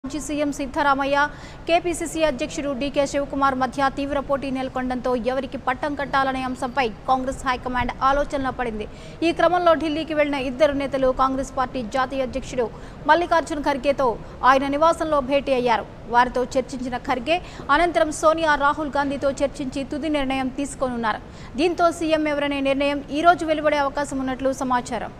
మాజీ CM Siddaramaiah KPCC అధ్యక్షుడు DK Shivakumar మధ్య తీవ్ర పోటీ నెలకొనడంతో ఎవరికి పట్టం కట్టాలనే అంశంపై కాంగ్రెస్ హైకమాండ్ ఆలోచనలో పడింది ఈ క్రమంలో ఢిల్లీకి వెళ్లిన ఇద్దరు నేతలు కాంగ్రెస్ పార్టీ జాతీయ అధ్యక్షుడు మల్లికార్జున్ ఖర్గేతో ఆయన నివాసంలో భేటీ అయ్యారు వారితో చర్చించిన ఖర్గే అనంతరం సోనియా రాహుల్ గాంధీతో చర్చించి తుది నిర్ణయం తీసుకోనున్నారు దీంతో సీఎం ఎవరనే నిర్ణయం ఈ రోజు వెలువడే అవకాశం ఉన్నట్లు సమాచారం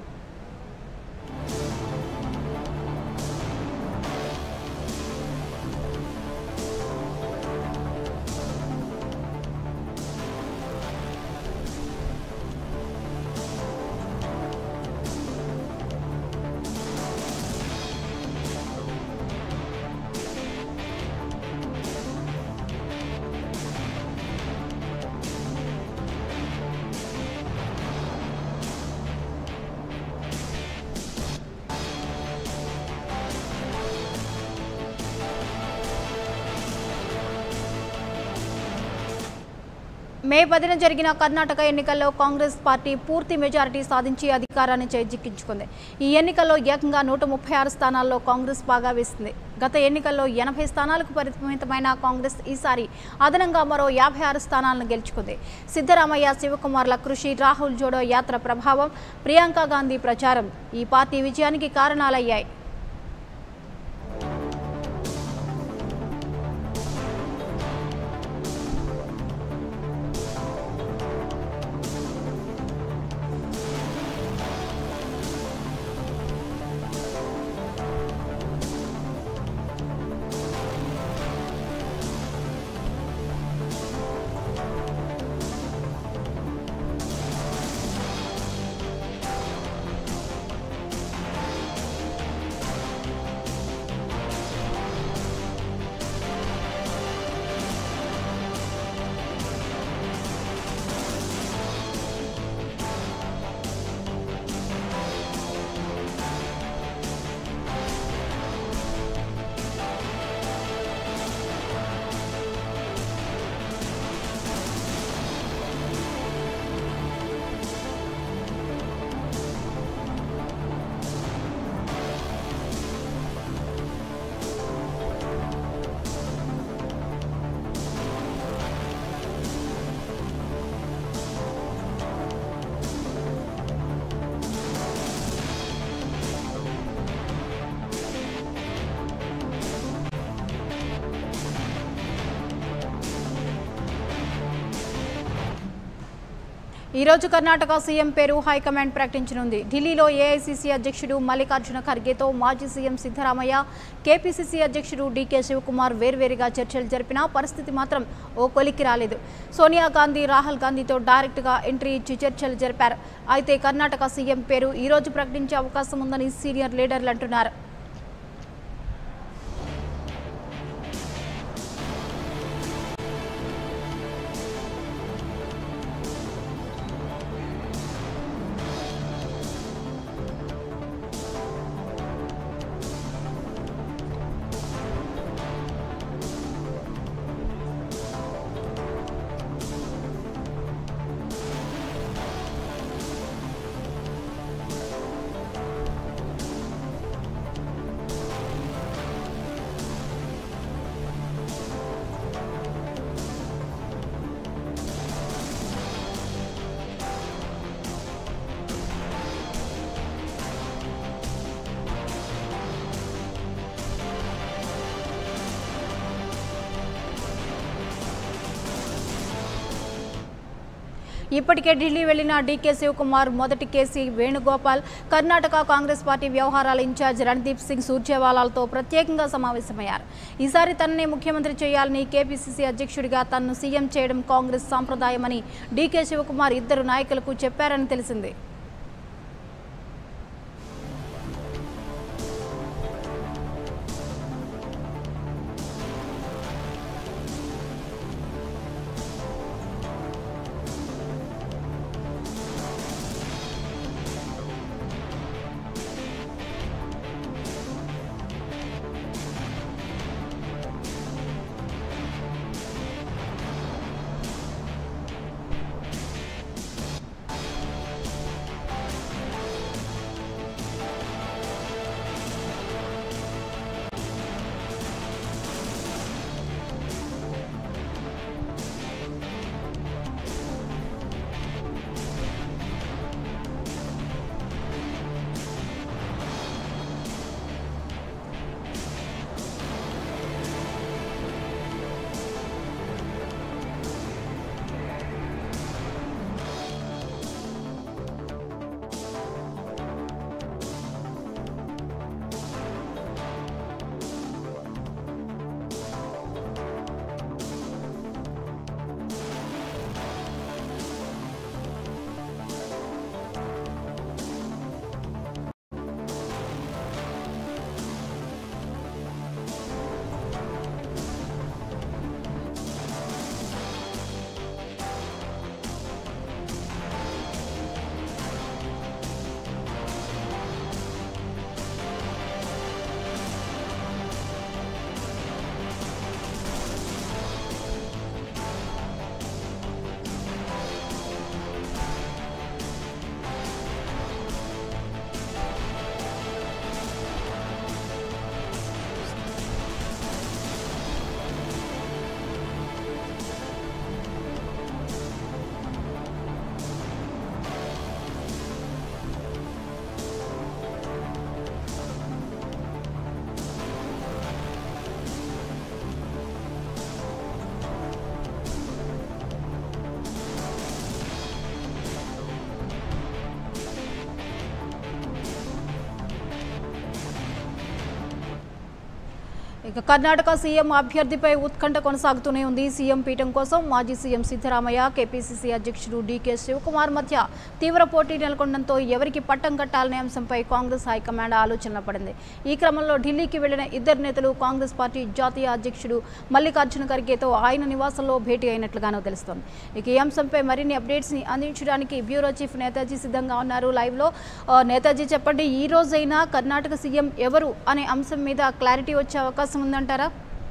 మే పదిన జరిగిన కర్ణాటక ఎన్నికల్లో కాంగ్రెస్ పార్టీ పూర్తి మెజారిటీ సాధించి అధికారాన్ని చేజిక్కించుకుంది ఈ ఎన్నికల్లో ఏకంగా నూట ముప్పై ఆరు స్థానాల్లో కాంగ్రెస్ బాగా వేసింది గత ఎన్నికల్లో ఎనభై స్థానాలకు పరిమితమైన కాంగ్రెస్ ఈసారి అదనంగా మరో యాభై ఆరు స్థానాలను గెలుచుకుంది సిద్ధరామయ్య శివకుమార్ల కృషి రాహుల్ జోడో యాత్ర ప్రభావం ప్రియాంక గాంధీ ప్రచారం ఈ పార్టీ విజయానికి కారణాలయ్యాయి ఈ రోజు కర్ణాటక సీఎం పేరు హైకమాండ్ ప్రకటించనుంది ఢిల్లీలో ఏఐసీసీ అధ్యక్షుడు మల్లికార్జున ఖర్గేతో మాజీ సీఎం సిద్ధరామయ్య కేపీసీసీ అధ్యక్షుడు డీకే శివకుమార్ వేర్వేరుగా చర్చలు జరిపినా పరిస్థితి మాత్రం ఓ కొలిక్కి రాలేదు సోనియా గాంధీ రాహుల్ గాంధీతో డైరెక్ట్గా ఎంట్రీ ఇచ్చి చర్చలు జరిపారు అయితే కర్ణాటక సీఎం పేరు ఈ రోజు ప్రకటించే అవకాశం ఉందని సీనియర్ లీడర్లు అంటున్నారు ఇప్పటికే ఢిల్లీ వెళ్లిన డీకే శివకుమార్ మొదటి కేసీ వేణుగోపాల్ కర్ణాటక కాంగ్రెస్ పార్టీ వ్యవహారాల ఇన్ఛార్జ్ రణదీప్ సింగ్ సూర్జేవాలాలతో ప్రత్యేకంగా సమావేశమయ్యారు ఈసారి తననే ముఖ్యమంత్రి చేయాలని కేపీసీసీ అధ్యక్షుడిగా తనను సీఎం చేయడం కాంగ్రెస్ సాంప్రదాయమని డీకే శివకుమార్ ఇద్దరు నాయకులకు చెప్పారని తెలిసింది ఇక కర్ణాటక సీఎం అభ్యర్థిపై ఉత్కంఠ కొనసాగుతూనే ఉంది సీఎం పీఠం కోసం మాజీ సీఎం సిద్ధరామయ్య కేపీసీసీ అధ్యక్షుడు డీకే శివకుమార్ మధ్య తీవ్ర పోటీ నెలకొనడంతో ఎవరికి పట్టం కట్టాలనే అంశంపై కాంగ్రెస్ హైకమాండ్ ఆలోచనలో పడింది ఈ క్రమంలో ఢిల్లీకి వెళ్లిన ఇద్దరు నేతలు కాంగ్రెస్ పార్టీ జాతీయ అధ్యక్షుడు మల్లికార్జున ఖర్గేతో ఆయన నివాసంలో భేటీ అయినట్లుగానో తెలుస్తోంది ఇక ఈ అంశంపై మరిన్ని అప్డేట్స్ ని అందించడానికి బ్యూరో చీఫ్ నేతాజీ సిద్ధంగా ఉన్నారు లైవ్ లో ఆ, నేతాజీ చెప్పండి ఈ రోజైనా కర్ణాటక సీఎం ఎవరు అనే అంశం మీద క్లారిటీ వచ్చే అవకాశం ఉందంటారా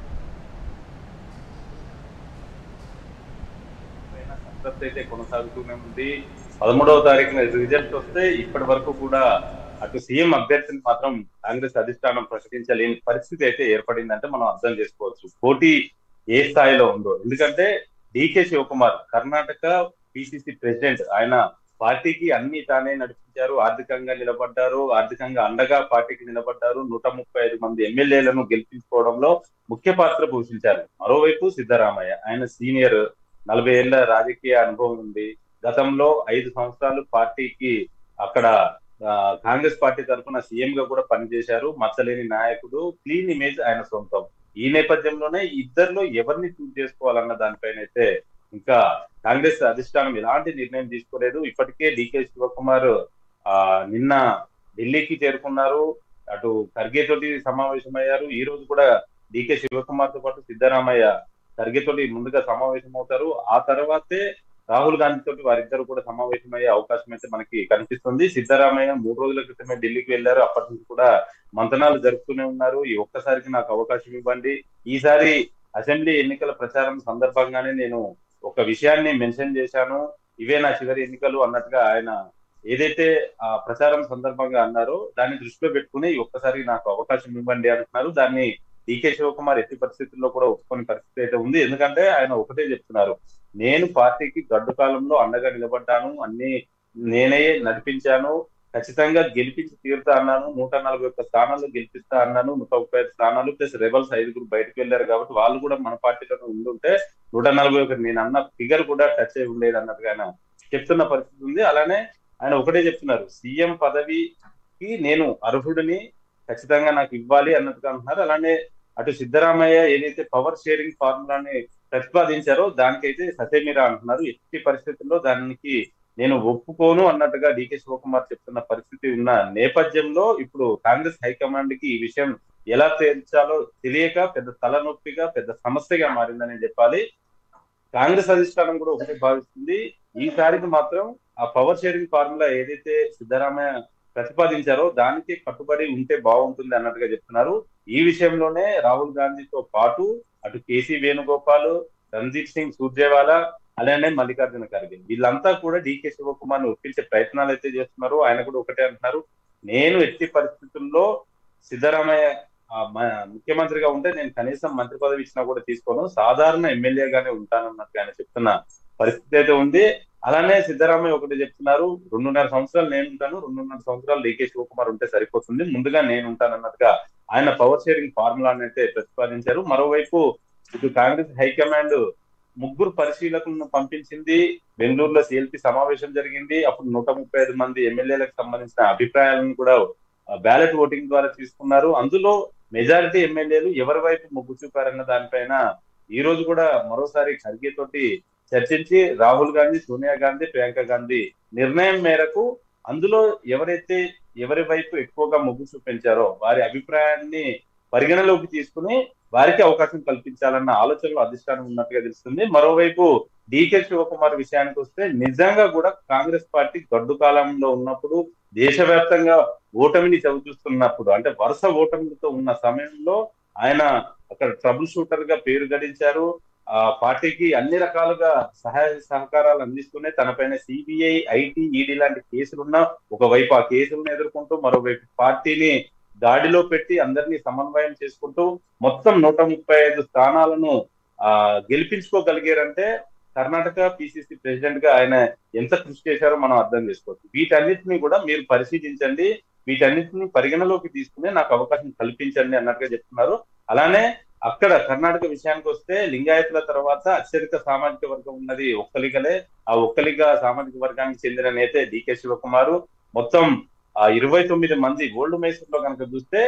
పైన సంతృప్తి అయితే కొనసాగుతూనే ఉంది పదమూడవ తారీఖున రిజల్ట్ వస్తే ఇప్పటి వరకు కూడా అటు సీఎం అభ్యర్థిని మాత్రం కాంగ్రెస్ అధిష్టానం ప్రకటించలేని పరిస్థితి అయితే ఏర్పడిందంటే మనం అర్థం చేసుకోవచ్చు పోటీ ఏ స్థాయిలో ఉందో ఎందుకంటే DK Shivakumar Karnataka PCC president ఆయన పార్టీకి అన్ని తానే నడిపించారు ఆర్థికంగా నిలబడ్డారు ఆర్థికంగా అండగా పార్టీకి నిలబడ్డారు నూట ముప్పై ఐదు మంది ఎమ్మెల్యేలను గెలిపించుకోవడంలో ముఖ్య పాత్ర పోషించారు మరోవైపు సిద్ధరామయ్య ఆయన సీనియర్ నలభై ఏళ్ల రాజకీయ అనుభవం ఉంది గతంలో ఐదు సంవత్సరాలు పార్టీకి అక్కడ ఆ, కాంగ్రెస్ పార్టీ తరఫున సీఎం గా కూడా పనిచేశారు మచ్చలేని నాయకుడు క్లీన్ ఇమేజ్ ఆయన సొంతం ఈ నేపథ్యంలోనే ఇద్దరిలో ఎవరిని చూస్ చేసుకోవాలన్న దానిపైన అయితే ఇంకా కాంగ్రెస్ అధిష్టానం ఎలాంటి నిర్ణయం తీసుకోలేదు ఇప్పటికే డికే శివకుమార్ ఆ నిన్న ఢిల్లీకి చేరుకున్నారు అటు ఖర్గే తోటి సమావేశమయ్యారు ఈ రోజు కూడా డికే శివకుమార్ తో పాటు సిద్ధరామయ్య ఖర్గే తోటి ముందుగా సమావేశం అవుతారు ఆ తర్వాతే రాహుల్ గాంధీ తోటి వారిద్దరు కూడా సమావేశమయ్యే అవకాశం అయితే మనకి కనిపిస్తుంది సిద్ధరామయ్య మూడు రోజుల క్రితమే ఢిల్లీకి వెళ్లారు అప్పటి నుంచి కూడా మంతనాలు జరుపుతూనే ఉన్నారు ఈ ఒక్కసారికి నాకు అవకాశం ఇవ్వండి ఈసారి అసెంబ్లీ ఎన్నికల ప్రచారం సందర్భంగానే నేను ఒక విషయాన్ని మెన్షన్ చేశాను ఇవే నా చివరి ఎన్నికలు అన్నట్టుగా ఆయన ఏదైతే ఆ ప్రచారం సందర్భంగా అన్నారో దాన్ని దృష్టిలో పెట్టుకుని ఈ ఒక్కసారి నాకు అవకాశం ఇవ్వండి అంటున్నారు దాన్ని డికే శివకుమార్ ఎట్టి పరిస్థితుల్లో కూడా ఒప్పుకునే పరిస్థితి అయితే ఉంది ఎందుకంటే ఆయన ఒకటే చెప్తున్నారు నేను పార్టీకి గడ్డు కాలంలో అండగా నిలబడ్డాను అన్ని నేనే నడిపించాను ఖచ్చితంగా గెలిపించి తీరుతా అన్నాను నూట నలభై ఒక్క స్థానాలు గెలిపిస్తా అన్నాను నూట ముప్పై ఐదు స్థానాలు ప్లస్ రెబల్స్ ఐదుగురు బయటకు వెళ్ళారు కాబట్టి వాళ్ళు కూడా మన పార్టీలో ఉండుంటే నూట నలభై ఒకటి నేను అన్న ఫిగర్ కూడా టచ్ అయి ఉండేది అన్నట్టుగా ఆయన చెప్తున్న పరిస్థితి ఉంది అలానే ఆయన ఒకటే చెప్తున్నారు సీఎం పదవికి నేను అర్హుడిని ఖచ్చితంగా నాకు ఇవ్వాలి అన్నట్టుగా అంటున్నారు అలానే అటు సిద్ధరామయ్య ఏదైతే పవర్ షేరింగ్ ఫార్ములాని ప్రతిపాదించారో దానికైతే సతేమిరా అంటున్నారు ఎట్టి పరిస్థితుల్లో దానికి నేను ఒప్పుకోను అన్నట్టుగా డికే శివకుమార్ చెప్తున్న పరిస్థితి ఉన్న నేపథ్యంలో ఇప్పుడు కాంగ్రెస్ హైకమాండ్ కి ఈ విషయం ఎలా తేల్చాలో తెలియక పెద్ద తలనొప్పిగా పెద్ద సమస్యగా మారిందని చెప్పాలి కాంగ్రెస్ అధిష్టానం కూడా ఒకటి భావిస్తుంది ఈసారికి మాత్రం ఆ పవర్ షేరింగ్ ఫార్ములా ఏదైతే సిద్ధరామయ్య ప్రతిపాదించారో దానికి కట్టుబడి ఉంటే బాగుంటుంది అన్నట్టుగా చెప్తున్నారు ఈ విషయంలోనే రాహుల్ గాంధీతో పాటు అటు కేసీ వేణుగోపాల్ రణ్దీప్ సింగ్ సూర్జేవాలా అలానే మల్లికార్జున ఖర్గే వీళ్ళంతా కూడా డికే శివకుమార్ ను ఒప్పించే ప్రయత్నాలు అయితే చేస్తున్నారు ఆయన కూడా ఒకటే అంటున్నారు నేను ఎట్టి పరిస్థితుల్లో సిద్ధరామయ్య ఆ, మ- ముఖ్యమంత్రిగా ఉంటే నేను కనీసం మంత్రి పదవి ఇచ్చినా కూడా తీసుకోను సాధారణ ఎమ్మెల్యేగానే ఉంటానన్నట్టు ఆయన చెప్తున్న పరిస్థితి అయితే ఉంది అలానే సిద్ధరామయ్య ఒకటి చెప్తున్నారు రెండున్నర సంవత్సరాలు నేను ఉంటాను రెండున్నర సంవత్సరాలు డికే శివకుమార్ ఉంటే సరిపోతుంది ముందుగా నేను ఉంటాను అన్నట్టుగా ఆయన పవర్ షేరింగ్ ఫార్ములాని అయితే ప్రతిపాదించారు మరోవైపు ఇటు కాంగ్రెస్ హైకమాండ్ ముగ్గురు పరిశీలకులను పంపించింది బెంగళూరులో సిఎల్పి సమావేశం జరిగింది అప్పుడు నూట ముప్పై ఐదు మంది ఎమ్మెల్యేలకు సంబంధించిన అభిప్రాయాలను కూడా బ్యాలెట్ ఓటింగ్ ద్వారా తీసుకున్నారు అందులో మెజారిటీ ఎమ్మెల్యేలు ఎవరి వైపు మొగ్గు చూపారన్న దానిపైన ఈ రోజు కూడా మరోసారి ఖర్గే తోటి చర్చించి రాహుల్ గాంధీ సోనియా గాంధీ ప్రియాంక గాంధీ నిర్ణయం మేరకు అందులో ఎవరైతే ఎవరి వైపు ఎక్కువగా మొగ్గు చూపించారో వారి అభిప్రాయాన్ని పరిగణలోకి తీసుకుని వారికి అవకాశం కల్పించాలన్న ఆలోచనలో అధిష్టానం ఉన్నట్టుగా తెలుస్తుంది మరోవైపు డికే శివకుమార్ విషయానికి వస్తే నిజంగా కూడా కాంగ్రెస్ పార్టీ గడ్డు కాలంలో ఉన్నప్పుడు దేశవ్యాప్తంగా ఓటమిని చవిచూస్తున్నప్పుడు అంటే వరుస ఓటమిలతో ఉన్న సమయంలో ఆయన అక్కడ ట్రబుల్ షూటర్ గా పేరు గడించారు ఆ పార్టీకి అన్ని రకాలుగా సహాయ సహకారాలు అందిస్తూనే తనపైన సిబిఐ ఐటీ ఈడీ లాంటి కేసులున్నా ఒకవైపు ఆ కేసులను ఎదుర్కొంటూ మరోవైపు పార్టీని గాడిలో పెట్టి అందరినీ సమన్వయం చేసుకుంటూ మొత్తం నూట ముప్పై ఐదు స్థానాలను ఆ గెలిపించుకోగలిగారంటే కర్ణాటక పిసిసి ప్రెసిడెంట్ గా ఆయన ఎంత కృషి చేశారో మనం అర్థం చేసుకోవచ్చు వీటన్నిటిని కూడా మీరు పరిశీలించండి వీటన్నిటిని పరిగణలోకి తీసుకుని నాకు అవకాశం కల్పించండి అన్నట్టుగా చెప్తున్నారు అలానే అక్కడ కర్ణాటక విషయానికి వస్తే లింగాయతుల తర్వాత అత్యధిక సామాజిక వర్గం ఉన్నది ఒక్కలిగలే ఆ ఒక్కలిగ సామాజిక వర్గానికి చెందిన నేతే డికే శివకుమారు మొత్తం ఆ ఇరవై తొమ్మిది మంది ఓల్డ్ మైసూర్ లో కనుక చూస్తే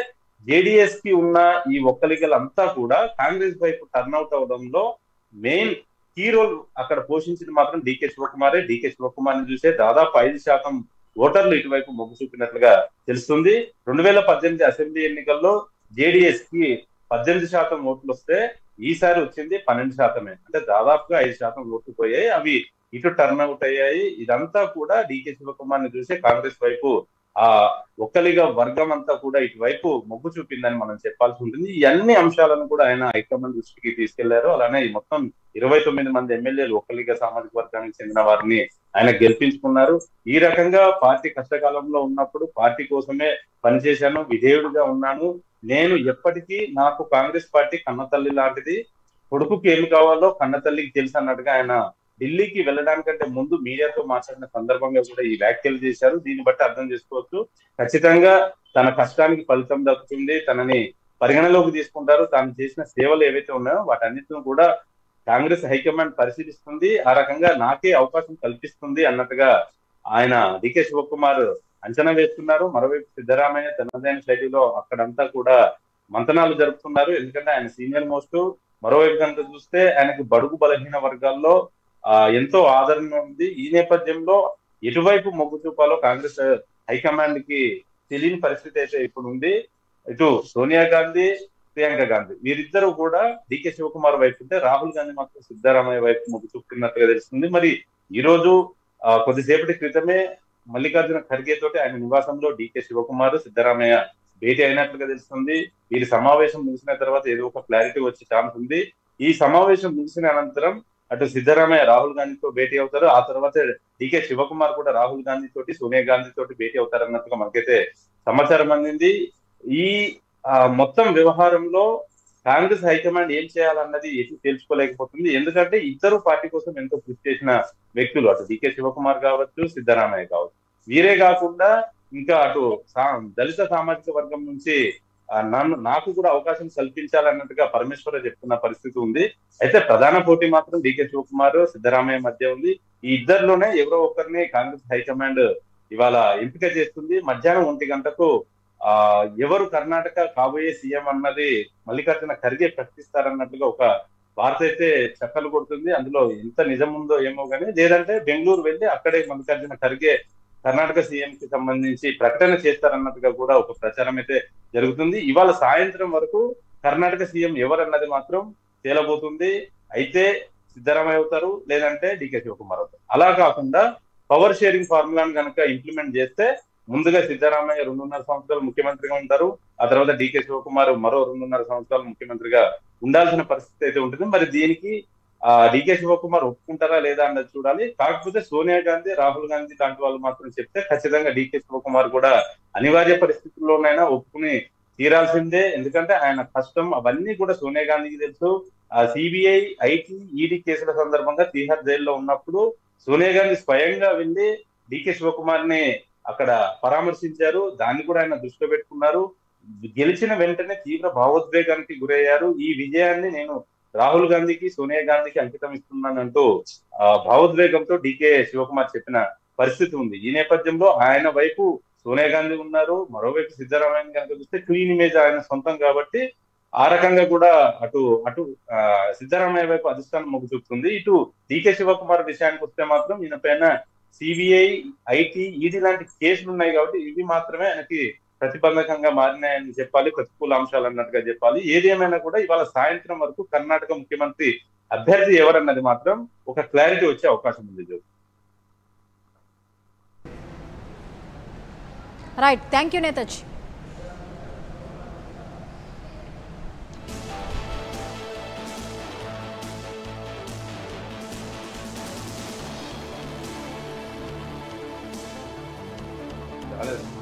జేడిఎస్ కి ఉన్న ఈ ఒక్కలిగలు అంతా కూడా కాంగ్రెస్ వైపు టర్న్అవుట్ అవడంలో మెయిన్ కీ రోల్ అక్కడ పోషించింది మాత్రం డికే శివకుమారే డికే శివకుమార్ ని చూసే దాదాపు ఐదు శాతం ఓటర్లు ఇటువైపు మొగ్గు చూపినట్లుగా తెలుస్తుంది రెండు వేల పద్దెనిమిది అసెంబ్లీ ఎన్నికల్లో జేడిఎస్ కి పద్దెనిమిది శాతం ఓట్లు వస్తే ఈసారి వచ్చింది పన్నెండు శాతమే అంటే దాదాపుగా ఐదు శాతం ఓట్లు పోయాయి అవి ఇటు టర్న్ అవుట్ అయ్యాయి ఇదంతా కూడా డికే శివకుమార్ ని చూసే కాంగ్రెస్ వైపు ఆ ఒక్కలిగా వర్గం అంతా కూడా ఇటువైపు మొగ్గు చూపిందని మనం చెప్పాల్సి ఉంటుంది ఈ అన్ని అంశాలను కూడా ఆయన హైకమాండ్ దృష్టికి తీసుకెళ్లారు అలానే ఈ మొత్తం ఇరవై తొమ్మిది మంది ఎమ్మెల్యేలు ఒక్కలిగా సామాజిక వర్గానికి చెందిన వారిని ఆయన గెలిపించుకున్నారు ఈ రకంగా పార్టీ కష్టకాలంలో ఉన్నప్పుడు పార్టీ కోసమే పనిచేశాను విధేయుడిగా ఉన్నాను నేను ఎప్పటికీ నాకు కాంగ్రెస్ పార్టీ కన్నతల్లి లాంటిది కొడుకుకి ఏమి కావాలో కన్నతల్లికి తెలుసు అన్నట్టుగా ఆయన ఢిల్లీకి వెళ్ళడానికంటే ముందు మీడియాతో మాట్లాడిన సందర్భంగా కూడా ఈ వ్యాఖ్యలు చేశారు దీన్ని బట్టి అర్థం చేసుకోవచ్చు ఖచ్చితంగా తన కష్టానికి ఫలితం దక్కుతుంది తనని పరిగణలోకి తీసుకుంటారు తాను చేసిన సేవలు ఏవైతే ఉన్నాయో వాటన్నిటిని కూడా కాంగ్రెస్ హైకమాండ్ పరిశీలిస్తుంది ఆ రకంగా నాకే అవకాశం కల్పిస్తుంది అన్నట్టుగా ఆయన డికే శివకుమార్ అంచనా వేస్తున్నారు మరోవైపు సిద్ధరామయ్య తనదైన శైలిలో అక్కడంతా కూడా మంతనాలు జరుపుతున్నారు ఎందుకంటే ఆయన సీనియర్ మోస్ట్ మరోవైపు కనుక చూస్తే ఆయనకి బడుగు బలహీన వర్గాల్లో ఆ ఎంతో ఆదరణ ఉంది ఈ నేపథ్యంలో ఎటువైపు మొగ్గు చూపాలో కాంగ్రెస్ హైకమాండ్ కి తెలియని పరిస్థితి అయితే ఇప్పుడు ఉంది ఇటు సోనియా గాంధీ ప్రియాంక గాంధీ వీరిద్దరూ కూడా డికే శివకుమార్ వైపు ఉంటే రాహుల్ గాంధీ మాత్రం సిద్ధరామయ్య వైపు మొగ్గు చూపుతున్నట్టుగా తెలుస్తుంది మరి ఈ రోజు ఆ, కొద్దిసేపటి క్రితమే మల్లికార్జున ఖర్గే తోటి ఆయన నివాసంలో డికే శివకుమార్ సిద్ధరామయ్య భేటీ అయినట్లుగా తెలుస్తుంది వీరి సమావేశం ముగిసిన తర్వాత ఏదో ఒక క్లారిటీ వచ్చే ఛాన్స్ ఉంది ఈ సమావేశం ముగిసిన అనంతరం అటు సిద్ధరామయ్య రాహుల్ గాంధీతో భేటీ అవుతారు ఆ తర్వాత డికే శివకుమార్ కూడా రాహుల్ గాంధీ తోటి సోనియా గాంధీ తోటి భేటీ అవుతారు అన్నట్టుగా మనకైతే సమాచారం అందింది ఈ ఆ, మొత్తం వ్యవహారంలో కాంగ్రెస్ హైకమాండ్ ఏం చేయాలన్నది ఎటు తెలుసుకోలేకపోతుంది ఎందుకంటే ఇద్దరు పార్టీ కోసం ఎంతో కృషి చేసిన వ్యక్తులు అటు డికే శివకుమార్ కావచ్చు సిద్ధరామయ్య కావచ్చు వీరే కాకుండా ఇంకా అటు సా- దళిత సామాజిక వర్గం నుంచి ఆ, నన్ను నాకు కూడా అవకాశం కల్పించాలన్నట్టుగా పరమేశ్వర చెప్తున్న పరిస్థితి ఉంది అయితే ప్రధాన పోటీ మాత్రం డికే శివకుమార్ సిద్ధరామయ్య మధ్య ఉంది ఈ ఇద్దరిలోనే ఎవరో ఒకరిని కాంగ్రెస్ హైకమాండ్ ఇవాళ ఎంపిక చేస్తుంది మధ్యాహ్నం ఒంటి గంటకు ఆ ఎవరు కర్ణాటక కాబోయే సీఎం అన్నది మల్లికార్జున ఖర్గే ప్రకటిస్తారన్నట్టుగా ఒక వార్త అయితే చక్కలు కొడుతుంది అందులో ఎంత నిజం ఉందో ఏమో కానీ లేదంటే బెంగళూరు వెళ్ళి అక్కడే మల్లికార్జున ఖర్గే కర్ణాటక సీఎం కి సంబంధించి ప్రకటన చేస్తారన్నట్టుగా కూడా ఒక ప్రచారం అయితే జరుగుతుంది ఇవాళ సాయంత్రం వరకు కర్ణాటక సీఎం ఎవరన్నది మాత్రం తేలబోతుంది అయితే సిద్ధరామయ్య అవుతారు లేదంటే డికే శివకుమార్ అవుతారు అలా కాకుండా పవర్ షేరింగ్ ఫార్ములాను కనుక ఇంప్లిమెంట్ చేస్తే ముందుగా సిద్ధరామయ్య రెండున్నర సంవత్సరాలు ముఖ్యమంత్రిగా ఉంటారు ఆ తర్వాత డికే శివకుమార్ మరో రెండున్నర సంవత్సరాలు ముఖ్యమంత్రిగా ఉండాల్సిన పరిస్థితి అయితే ఉంటుంది మరి దీనికి ఆ డికే శివకుమార్ ఒప్పుకుంటారా లేదా అన్నది చూడాలి కాకపోతే సోనియా గాంధీ రాహుల్ గాంధీ లాంటి వాళ్ళు మాత్రం చెప్తే ఖచ్చితంగా డికే శివకుమార్ కూడా అనివార్య పరిస్థితుల్లోనైనా ఒప్పుకుని తీరాల్సిందే ఎందుకంటే ఆయన కష్టం అవన్నీ కూడా సోనియా గాంధీకి తెలుసు ఆ సిబిఐ ఐటీ ఈడీ కేసుల సందర్భంగా తీహార్ జైల్లో ఉన్నప్పుడు సోనియా గాంధీ స్వయంగా వెళ్ళి డికే శివకుమార్ ని అక్కడ పరామర్శించారు దాన్ని కూడా ఆయన దృష్టిలో పెట్టుకున్నారు గెలిచిన వెంటనే తీవ్ర భావోద్వేగానికి గురయ్యారు ఈ విజయాన్ని నేను రాహుల్ గాంధీకి సోనియా గాంధీకి అంకితం ఇస్తున్నానంటూ ఆ భావోద్వేగంతో డికే శివకుమార్ చెప్పిన పరిస్థితి ఉంది ఈ నేపథ్యంలో ఆయన వైపు సోనియా గాంధీ ఉన్నారు మరోవైపు సిద్ధరామయ్య కనుక చూస్తే క్లీన్ ఇమేజ్ ఆయన సొంతం కాబట్టి ఆ రకంగా కూడా అటు అటు ఆ, సిద్ధరామయ్య వైపు అధిష్టానం మొగ్గు చూపుతుంది ఇటు డికే శివకుమార్ విషయానికి వస్తే మాత్రం ఈయన పైన సిబిఐ ఐటీ ఈడీ లాంటి కేసులు ఉన్నాయి కాబట్టి ఇవి మాత్రమే ఆయనకి ప్రతిబంధకంగా మారినాయని చెప్పాలి ప్రతికూల అంశాలు అన్నట్టుగా చెప్పాలి ఏది ఏమైనా కూడా ఇవాళ సాయంత్రం వరకు కర్ణాటక ముఖ్యమంత్రి అభ్యర్థి ఎవరన్నది మాత్రం ఒక క్లారిటీ వచ్చే అవకాశం ఉంది Jyothi. Right thank you Netaji చాలా